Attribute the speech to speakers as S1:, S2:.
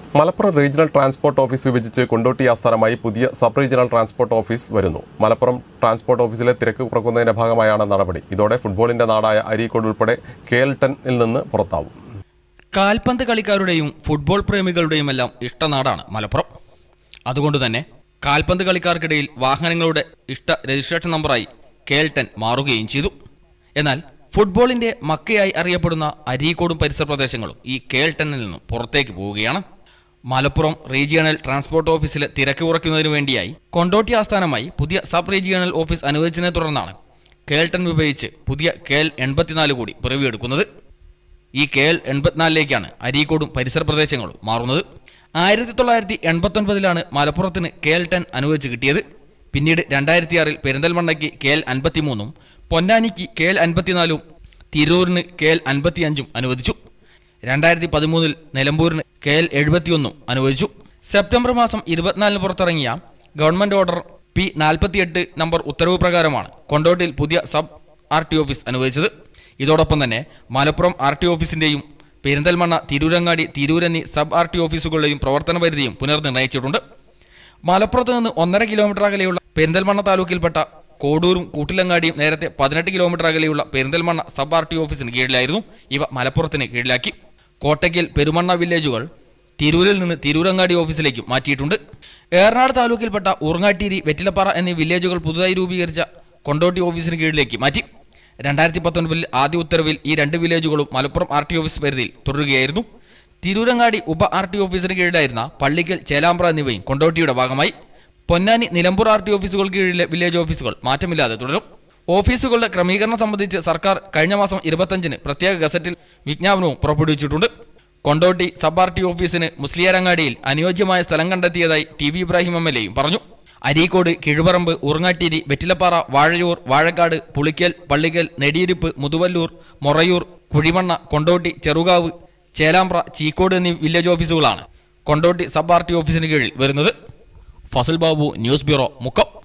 S1: Malappuram regional transport office വിഭജിച്ച് കൊണ്ടോട്ടി ആസ്ഥാനമായി പുതിയ സബ് റീജിയണൽ ട്രാൻസ്പോർട്ട് ഓഫീസ് വരുന്നു മലപ്പുറം ട്രാൻസ്പോർട്ട് ഓഫീസിലെ തിരക്ക് കുറക്കുന്നതിന്റെ ഭാഗമായാണ് നടപടി ഇതോടെ ഫുട്ബോളിന്റെ നാടായ അരീക്കോട് ഉൾപ്പെടെ കെ എൽ ടെന്നിൽ നിന്ന് പുറത്താവും
S2: കാൽപന്ത് കളിക്കാരുടെയും ഫുട്ബോൾ പ്രേമികളുടെയുമെല്ലാം ഇഷ്ടനാടാണ് മലപ്പുറം അതുകൊണ്ട് തന്നെ കാൽപന്ത് കളിക്കാർക്കിടയിൽ വാഹനങ്ങളുടെ ഇഷ്ട രജിസ്ട്രേഷൻ നമ്പറായി കെ എൽ ടെൻ മാറുകയും ചെയ്തു എന്നാൽ ഫുട്ബോളിന്റെ മക്കയായി അറിയപ്പെടുന്ന അരീക്കോടും പരിസര പ്രദേശങ്ങളും ഈ കെ എൽ ടെന്നിൽ നിന്നും പുറത്തേക്ക് പോവുകയാണ് മലപ്പുറം റീജിയണൽ ട്രാൻസ്പോർട്ട് ഓഫീസിലെ തിരക്ക് കുറയ്ക്കുന്നതിനു വേണ്ടിയായി കൊണ്ടോട്ടി ആസ്ഥാനമായി പുതിയ സബ് റീജിയണൽ ഓഫീസ് അനുവദിച്ചതിനെ തുടർന്നാണ് കെ എൽ ടെൻ വിഭജിച്ച് പുതിയ കെ എൽ എൺപത്തിനാല് കൂടി പിറവിയെടുക്കുന്നത് ഈ കെ എൽ എൺപത്തിനാലിലേക്കാണ് അരീക്കോടും പരിസര പ്രദേശങ്ങളും മാറുന്നത് ആയിരത്തി തൊള്ളായിരത്തി എൺപത്തൊൻപതിലാണ് മലപ്പുറത്തിന് കെ എൽ ടെൻ അനുവദിച്ച് കിട്ടിയത് പിന്നീട് രണ്ടായിരത്തി ആറിൽ പെരിന്തൽമണ്ണയ്ക്ക് കെ എൽ അൻപത്തിമൂന്നും പൊന്നാനിക്ക് കെ എൽ അൻപത്തിനാലും തിരൂരിന് കെ എൽ അൻപത്തിയഞ്ചും അനുവദിച്ചു രണ്ടായിരത്തി പതിമൂന്നിൽ നിലമ്പൂരിന് കെ എൽ എഴുപത്തിയൊന്നും അനുവദിച്ചു സെപ്റ്റംബർ മാസം ഇരുപത്തിനാലിന് പുറത്തിറങ്ങിയ ഗവൺമെന്റ് ഓർഡർ പി നാൽപ്പത്തിയെട്ട് നമ്പർ ഉത്തരവ് പ്രകാരമാണ് കൊണ്ടോട്ടിൽ പുതിയ സബ് ആർ ടി ഓഫീസ് അനുവദിച്ചത് ഇതോടൊപ്പം തന്നെ മലപ്പുറം ആർ ടി ഓഫീസിന്റെയും പെരിന്തൽമണ്ണ തിരൂരങ്ങാടി തിരൂരന്നി സബ് ആർ ടി ഓഫീസുകളുടെയും പ്രവർത്തന പരിധിയും പുനർനിർണയിച്ചിട്ടുണ്ട് മലപ്പുറത്ത് നിന്ന് ഒന്നര കിലോമീറ്റർ അകലെയുള്ള പെരിന്തൽമണ്ണ താലൂക്കിൽപ്പെട്ട കോടൂരും കൂട്ടിലങ്ങാടിയും നേരത്തെ പതിനെട്ട് കിലോമീറ്റർ അകലെയുള്ള പെരിന്തൽമണ്ണ സബ് ആർ ടി ഓഫീസിന് കീഴിലായിരുന്നു ഇവ മലപ്പുറത്തിന് കീഴിലാക്കി കോട്ടയ്ക്കൽ പെരുമണ്ണ വില്ലേജുകൾ തിരൂരിൽ നിന്ന് തിരൂരങ്ങാടി ഓഫീസിലേക്ക് മാറ്റിയിട്ടുണ്ട് ഏറനാട് താലൂക്കിൽപ്പെട്ട ഉറങ്ങാട്ടീരി വെറ്റിലപ്പാറ എന്നീ വില്ലേജുകൾ പുതുതായി രൂപീകരിച്ച കൊണ്ടോട്ടി ഓഫീസിന് കീഴിലേക്ക് മാറ്റി രണ്ടായിരത്തി പത്തൊൻപതിൽ ആദ്യ ഉത്തരവിൽ ഈ രണ്ട് വില്ലേജുകളും മലപ്പുറം ആർ ടി ഓഫീസ് പരിധിയിൽ തുടരുകയായിരുന്നു തിരൂരങ്ങാടി ഉപ ആർ ടി ഓഫീസിന് കീഴിലായിരുന്ന പള്ളിക്കൽ ചേലാമ്പ്ര എന്നിവയും കൊണ്ടോട്ടിയുടെ ഭാഗമായി പൊന്നാനി നിലമ്പൂർ ആർ ടി ഓഫീസുകൾക്ക് കീഴിലെ വില്ലേജ് ഓഫീസുകൾ മാറ്റമില്ലാതെ തുടരും ഓഫീസുകളുടെ ക്രമീകരണം സംബന്ധിച്ച് സർക്കാർ കഴിഞ്ഞ മാസം ഇരുപത്തഞ്ചിന് പ്രത്യേക ഗസറ്റിൽ വിജ്ഞാപനവും പുറപ്പെടുവിച്ചിട്ടുണ്ട് കൊണ്ടോട്ടി സബ് ആർ ടി ഓഫീസിന് മുസ്ലിയാരങ്ങാടിയിൽ അനുയോജ്യമായ സ്ഥലം കണ്ടെത്തിയതായി T V Ibrahim M L എയും പറഞ്ഞു അരീക്കോട് കിഴുപറമ്പ് ഉറങ്ങാട്ടീരി വെറ്റിലപ്പാറ വാഴയൂർ വാഴക്കാട് പുളിക്കൽ പള്ളിക്കൽ നെടിയിരിപ്പ് മുതുവല്ലൂർ മൊറയൂർ കുഴിമണ്ണ കൊണ്ടോട്ടി ചെറുകാവ് ചേലാമ്പ്ര ചീക്കോട് എന്നീ വില്ലേജ് ഓഫീസുകളാണ് കൊണ്ടോട്ടി സബ് ആർ ടി ഓഫീസിന് കീഴിൽ വരുന്നത് ഫസൽ ബാബു ന്യൂസ് ബ്യൂറോ മുക്കം